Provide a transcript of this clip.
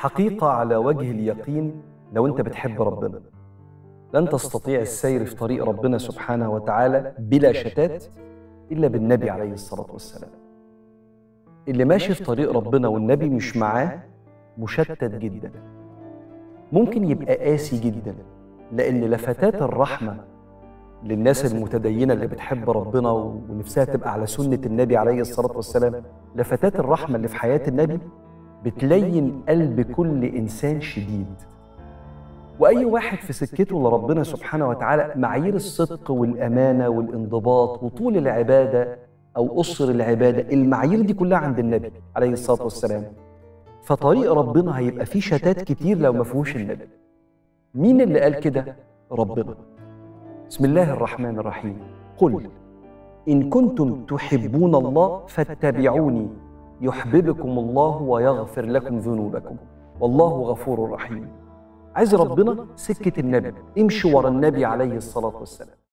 حقيقة على وجه اليقين لو أنت بتحب ربنا لن تستطيع السير في طريق ربنا سبحانه وتعالى بلا شتات إلا بالنبي عليه الصلاة والسلام اللي ماشي في طريق ربنا والنبي مش معاه مشتت جدا ممكن يبقى قاسي جدا لأن لفتات الرحمة للناس المتدينة اللي بتحب ربنا ونفسها تبقى على سنة النبي عليه الصلاة والسلام لفتات الرحمة اللي في حياة النبي بتلين قلب كل إنسان شديد وأي واحد في سكته لربنا سبحانه وتعالى معايير الصدق والأمانة والانضباط وطول العبادة أو قصر العبادة المعايير دي كلها عند النبي عليه الصلاة والسلام فطريق ربنا هيبقى فيه شتات كتير لو ما فيهوش النبي مين اللي قال كده؟ ربنا بسم الله الرحمن الرحيم قل إن كنتم تحبون الله فاتبعوني يحببكم الله ويغفر لكم ذنوبكم والله غفور رحيم عايز ربنا سكة النبي امشي ورا النبي عليه الصلاة والسلام